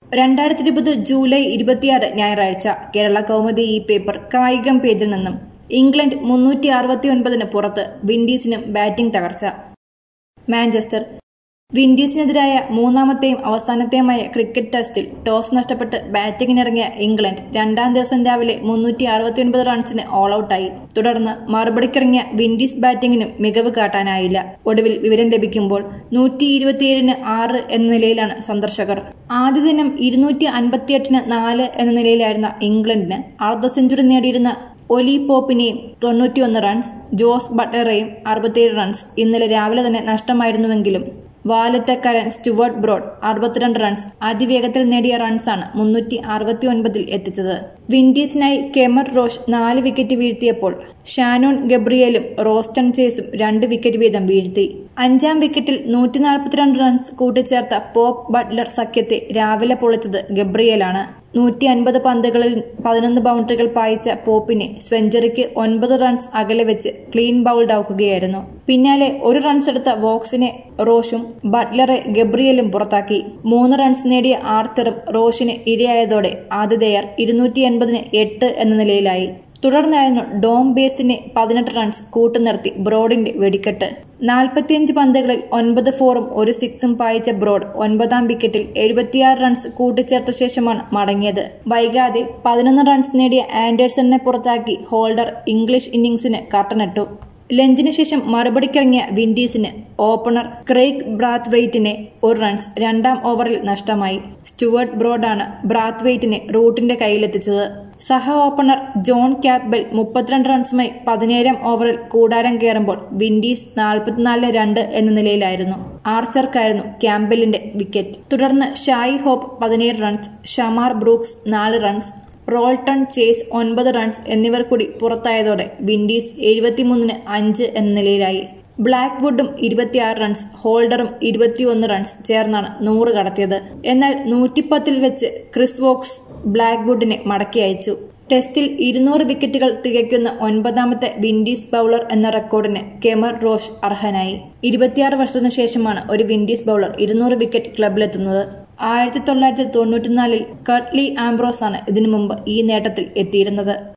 രണ്ടായിരത്തി ഇരുപത് ജൂലൈ ഇരുപത്തിയാറ് ഞായറാഴ്ച കേരള കൗമുദി ഈ പേപ്പർ കായികം പേജിൽ നിന്നും ഇംഗ്ലണ്ട് മുന്നൂറ്റി അറുപത്തി ഒൻപതിന് പുറത്ത് വിൻഡീസിനും ബാറ്റിംഗ് തകർച്ച മാഞ്ചസ്റ്റർ വിൻഡീസിനെതിരായ മൂന്നാമത്തെയും അവസാനത്തെയുമായ ക്രിക്കറ്റ് ടെസ്റ്റിൽ ടോസ് നഷ്ടപ്പെട്ട് ബാറ്റിംഗിനിറങ്ങിയ ഇംഗ്ലണ്ട് രണ്ടാം ദിവസം രാവിലെ മുന്നൂറ്റി അറുപത്തിയൊൻപത് റൺസിന് ഓൾ ഔട്ടായി തുടർന്ന് മറുപടിക്കിറങ്ങിയ വിൻഡീസ് ബാറ്റിംഗിനും മികവ് കാട്ടാനായില്ല ഒടുവിൽ വിവരം ലഭിക്കുമ്പോൾ നൂറ്റി ഇരുപത്തിയേഴിന് ആറ് എന്ന നിലയിലാണ് സന്ദർശകർ ആദ്യ ദിനം ഇരുന്നൂറ്റി അൻപത്തിയെട്ടിന് നാല് എന്ന നിലയിലായിരുന്ന ഇംഗ്ലണ്ടിന് അർദ്ധ സെഞ്ചുറി നേടിയിരുന്ന ഒലി പോപ്പിനെയും തൊണ്ണൂറ്റിയൊന്ന് റൺസ് ജോസ് ബട്ട്ലറെയും അറുപത്തിയേഴ് റൺസ് ഇന്നലെ രാവിലെ തന്നെ നഷ്ടമായിരുന്നുവെങ്കിലും വാലറ്റക്കാരൻ സ്റ്റുവർട്ട് ബ്രോഡ് അറുപത്തിരണ്ട് റൺസ് അതിവേഗത്തിൽ നേടിയ റൺസാണ് മുന്നൂറ്റി അറുപത്തി ഒൻപതിൽ എത്തിച്ചത് വിൻഡീസിനായി കെമർ റോഷ് നാല് വിക്കറ്റ് വീഴ്ത്തിയപ്പോൾ ഷാനോൺ ഗബ്രിയേലും റോസ്റ്റൺ ചേസും രണ്ട് വിക്കറ്റ് വീതം വീഴ്ത്തി അഞ്ചാം വിക്കറ്റിൽ നൂറ്റി നാൽപ്പത്തിരണ്ട് റൺസ് കൂട്ടിച്ചേർത്ത പോപ്പ് ബട്ട്ലർ സഖ്യത്തെ രാവിലെ പൊളിച്ചത് ഗബ്രിയേലാണ് നൂറ്റി അൻപത് പന്തുകളിൽ പതിനൊന്ന് ബൗണ്ടറികൾ പായിച്ച പോപ്പിനെ സെഞ്ചുറിക്ക് ഒൻപത് റൺസ് അകലെ വെച്ച് ക്ലീൻ ബൗൾഡ് ആക്കുകയായിരുന്നു പിന്നാലെ ഒരു റൺസ് എടുത്ത വോക്സിനെ റോഷും ബട്ട്ലറെ ഗബ്രിയലും പുറത്താക്കി മൂന്ന് റൺസ് നേടിയ ആർത്തറും റോഷിന് ഇരയായതോടെ ആതിഥേയർ ഇരുന്നൂറ്റി എൺപതിന് എട്ട് എന്ന നിലയിലായി തുടർന്നായിരുന്നു ഡോം ബേസിനെ പതിനെട്ട് റൺസ് കൂട്ടുനിർത്തി ബ്രോഡിന്റെ വെടിക്കെട്ട് നാൽപ്പത്തിയഞ്ച് പന്തുകളിൽ ഒൻപത് ഫോറും ഒരു സിക്സും പായിച്ച ബ്രോഡ് ഒൻപതാം വിക്കറ്റിൽ എഴുപത്തിയാറ് റൺസ് കൂട്ടിച്ചേർത്ത ശേഷമാണ് മടങ്ങിയത് വൈകാതെ പതിനൊന്ന് റൺസ് നേടിയ ആൻഡേഴ്സണിനെ പുറത്താക്കി ഹോൾഡർ ഇംഗ്ലീഷ് ഇന്നിംഗ്സിന് കട്ടനിട്ടു ലഞ്ചിന് ശേഷം മറുപടിക്കിറങ്ങിയ വിൻഡീസിന് ഓപ്പണർ ക്രെയ്ഗ് ബ്രാത്ത് വെയ്റ്റിനെ ഒരു റൺസ് രണ്ടാം ഓവറിൽ നഷ്ടമായി സ്റ്റുവർട്ട് ബ്രോഡാണ് ബ്രാത്ത് വെയ്റ്റിനെ റൂട്ടിന്റെ കയ്യിലെത്തിച്ചത് സഹ ഓപ്പണർ ജോൺ ക്യാപ്ബെൽ മുപ്പത്തിരണ്ട് റൺസുമായി പതിനേഴാം ഓവറിൽ കൂടാരം കയറുമ്പോൾ വിൻഡീസ് നാൽപ്പത്തിനാലിന് രണ്ട് എന്ന നിലയിലായിരുന്നു ആർച്ചർക്കായിരുന്നു ക്യാമ്പബെല്ലിന്റെ വിക്കറ്റ് തുടർന്ന് ഷായി ഹോപ്പ് പതിനേഴ് റൺസ് ഷമാർ ബ്രൂക്സ് നാല് റൺസ് റോൾട്ടൺ ചേസ് ഒൻപത് റൺസ് എന്നിവർ കൂടി പുറത്തായതോടെ വിൻഡീസ് എഴുപത്തിമൂന്നിന് അഞ്ച് എന്ന നിലയിലായി ബ്ലാക്ക് വുഡും ഇരുപത്തിയാറ് റൺസ് ഹോൾഡറും ഇരുപത്തിയൊന്ന് റൺസ് ചേർന്നാണ് നൂറ് കടത്തിയത് എന്നാൽ നൂറ്റിപ്പത്തിൽ വെച്ച് ക്രിസ് വോക്സ് ബ്ലാക്ക് വുഡിനെ മടക്കി അയച്ചു ടെസ്റ്റിൽ ഇരുന്നൂറ് വിക്കറ്റുകൾ തികയ്ക്കുന്ന ഒൻപതാമത്തെ വിൻഡീസ് ബൌളർ എന്ന റെക്കോർഡിന് കെമർ റോഷ് അർഹനായി ഇരുപത്തിയാറ് വർഷത്തിനു ശേഷമാണ് ഒരു വിൻഡീസ് ബൌളർ ഇരുന്നൂറ് വിക്കറ്റ് ക്ലബിലെത്തുന്നത് ആയിരത്തി തൊള്ളായിരത്തി തൊണ്ണൂറ്റിനാലിൽ കട്ട്ലി ആംബ്രോസ് ആണ് ഇതിനു മുമ്പ് ഈ നേട്ടത്തിൽ എത്തിയിരുന്നത്